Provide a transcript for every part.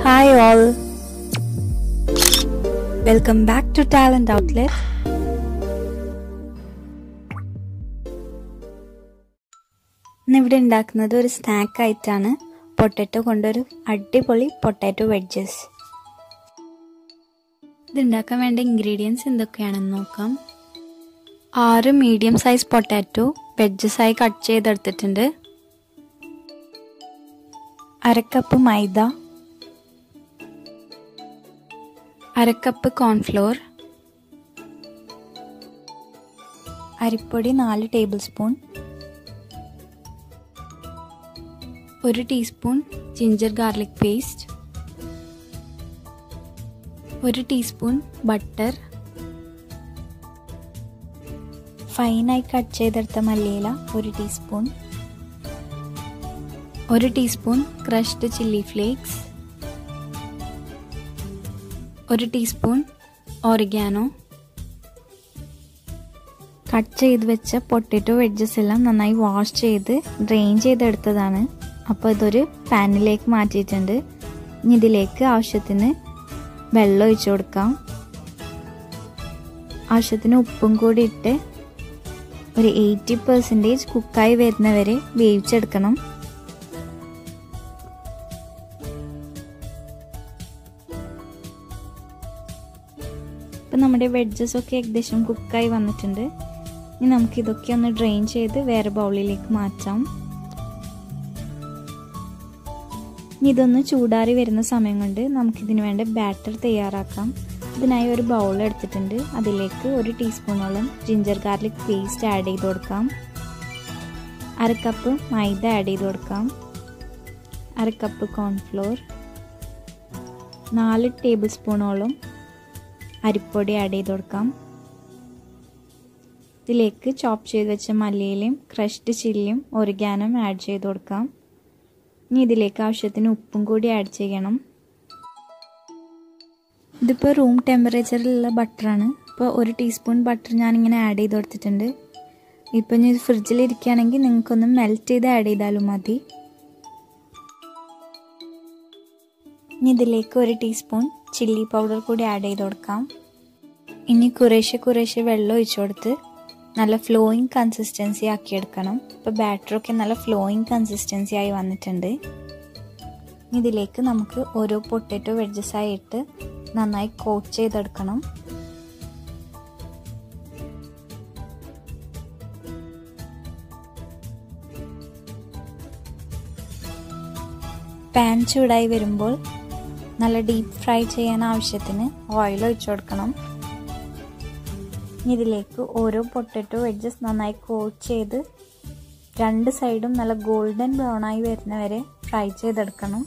Hi all. Welcome back to Talent Outlet. ഇന്നിവിടെ ഉണ്ടാക്കുന്നത് ഒരു സ്നാക്ക് ആയിട്ടാണ് പൊട്ടാറ്റോ കൊണ്ടൊരു അടിപൊളി പൊട്ടാറ്റോ വെഡ്ജസ് ഇത് ഉണ്ടാക്കാൻ വേണ്ട ഇൻഗ്രീഡിയൻസ് എന്തൊക്കെയാണെന്ന് നോക്കാം ആറ് മീഡിയം സൈസ് പൊട്ടാറ്റോ വെഡ്ജസ് ആയി കട്ട് ചെയ്തെടുത്തിട്ടുണ്ട് അരക്കപ്പ് മൈദ അരക്കപ്പ് കോൺഫ്ലോർ അരിപ്പൊടി നാല് ടേബിൾ സ്പൂൺ ഒരു ടീസ്പൂൺ ജിഞ്ചർ ഗാർലിക് പേസ്റ്റ് ഒരു ടീസ്പൂൺ ബട്ടർ ഫൈനായി കട്ട് ചെയ്തെടുത്ത മല്ലിയില ഒരു ടീസ്പൂൺ ഒരു ടീസ്പൂൺ ക്രഷ്ഡ് ചില്ലി ഫ്ലേക്സ് ഒരു ടീസ്പൂൺ ഓറിഗാനോ കട്ട് ചെയ്ത് വെച്ച പൊട്ടറ്റോ വെഡ്ജസ് എല്ലാം നന്നായി വാഷ് ചെയ്ത് ഡ്രെയിൻ ചെയ്തെടുത്തതാണ് അപ്പോൾ ഇതൊരു പാനിലേക്ക് മാറ്റിയിട്ടുണ്ട് ഇനി ഇതിലേക്ക് ആവശ്യത്തിന് വെള്ളം ഒഴിച്ചു കൊടുക്കാം ആവശ്യത്തിന് ഉപ്പും കൂടി ഇട്ട് ഒരു എയ്റ്റി പെർസെൻറ്റേജ് കുക്കായി വരുന്നവരെ വേവിച്ചെടുക്കണം ഇപ്പം നമ്മുടെ വെഡ്ജസ് ഒക്കെ ഏകദേശം കുക്കായി വന്നിട്ടുണ്ട് ഇനി നമുക്ക് ഇതൊക്കെ ഒന്ന് ഡ്രെയിൻ ചെയ്ത് വേറെ ബൗളിലേക്ക് മാറ്റാം ഇനി ഇതൊന്ന് ചൂടാറി വരുന്ന സമയം കൊണ്ട് നമുക്കിതിന് വേണ്ട ബാറ്റർ തയ്യാറാക്കാം ഇതിനായി ഒരു ബൗൾ എടുത്തിട്ടുണ്ട് അതിലേക്ക് ഒരു ടീസ്പൂണോളം ജിഞ്ചർ ഗാർലിക് പേസ്റ്റ് ആഡ് ചെയ്ത് കൊടുക്കാം അര കപ്പ് മൈദ ആഡ് ചെയ്ത് കൊടുക്കാം അര കപ്പ് കോൺഫ്ലോർ നാല് ടേബിൾ സ്പൂണോളം അരിപ്പൊടി ആഡ് ചെയ്ത് കൊടുക്കാം ഇതിലേക്ക് ചോപ്പ് ചെയ്ത് വെച്ച മല്ലിയിലയും ക്രഷ്ഡ് ചില്ലിയും ഒറിഗാനും ആഡ് ചെയ്ത് കൊടുക്കാം ഇനി ഇതിലേക്ക് ആവശ്യത്തിന് ഉപ്പും കൂടി ആഡ് ചെയ്യണം ഇതിപ്പോൾ റൂം ടെമ്പറേച്ചറിലുള്ള ബട്ടറാണ് ഇപ്പോൾ ഒരു ടീസ്പൂൺ ബട്ടർ ഞാനിങ്ങനെ ആഡ് ചെയ്ത് കൊടുത്തിട്ടുണ്ട് ഇപ്പം ഇനി ഇത് ഫ്രിഡ്ജിൽ ഇരിക്കുകയാണെങ്കിൽ നിങ്ങൾക്കൊന്ന് മെൽറ്റ് ചെയ്ത് ആഡ് ചെയ്താലും മതി ഇനി ഇതിലേക്ക് ഒരു ടീസ്പൂൺ ചില്ലി പൗഡർ കൂടി ആഡ് ചെയ്ത് കൊടുക്കാം ഇനി കുറേശ്ശെ കുറേശ്ശെ വെള്ളം ഒഴിച്ചു കൊടുത്ത് നല്ല ഫ്ലോയിങ് കൺസിസ്റ്റൻസി ആക്കിയെടുക്കണം ഇപ്പോൾ ബാറ്ററൊക്കെ നല്ല ഫ്ലോയിങ് കൺസിസ്റ്റൻസി ആയി വന്നിട്ടുണ്ട് ഇതിലേക്ക് നമുക്ക് ഓരോ പൊട്ടറ്റോ വെഡ്ജസ് ആയിട്ട് നന്നായി കോട്ട് ചെയ്തെടുക്കണം പാൻ ചൂടായി വരുമ്പോൾ നല്ല ഡീപ്പ് ഫ്രൈ ചെയ്യാൻ ആവശ്യത്തിന് ഓയിൽ ഒഴിച്ചു കൊടുക്കണം ഇതിലേക്ക് ഓരോ പൊട്ടറ്റോ വെഡ്ജസ് നന്നായി കോട്ട് ചെയ്ത് രണ്ട് സൈഡും നല്ല ഗോൾഡൻ ബ്രൗൺ ആയി വരുന്നവരെ ഫ്രൈ ചെയ്തെടുക്കണം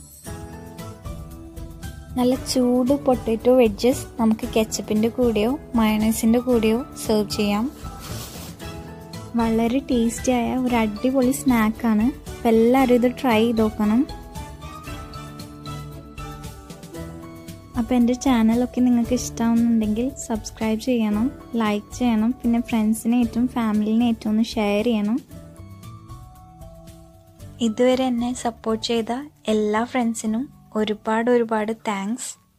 നല്ല ചൂട് പൊട്ടറ്റോ വെഡ്ജസ് നമുക്ക് കെച്ചപ്പിൻ്റെ കൂടെയോ മയണൈസിൻ്റെ കൂടെയോ സെർവ് ചെയ്യാം വളരെ ടേസ്റ്റി ആയ ഒരു അടിപൊളി സ്നാക്കാണ് അപ്പം എല്ലാവരും ഇത് ട്രൈ ചെയ്ത് നോക്കണം അപ്പോൾ എൻ്റെ ചാനലൊക്കെ നിങ്ങൾക്ക് ഇഷ്ടമാവുന്നുണ്ടെങ്കിൽ സബ്സ്ക്രൈബ് ചെയ്യണം ലൈക്ക് ചെയ്യണം പിന്നെ ഫ്രണ്ട്സിനേറ്റും ഫാമിലിനേറ്റും ഒന്ന് ഷെയർ ചെയ്യണം ഇതുവരെ എന്നെ സപ്പോർട്ട് ചെയ്ത എല്ലാ ഫ്രണ്ട്സിനും ഒരുപാട് ഒരുപാട് താങ്ക്സ്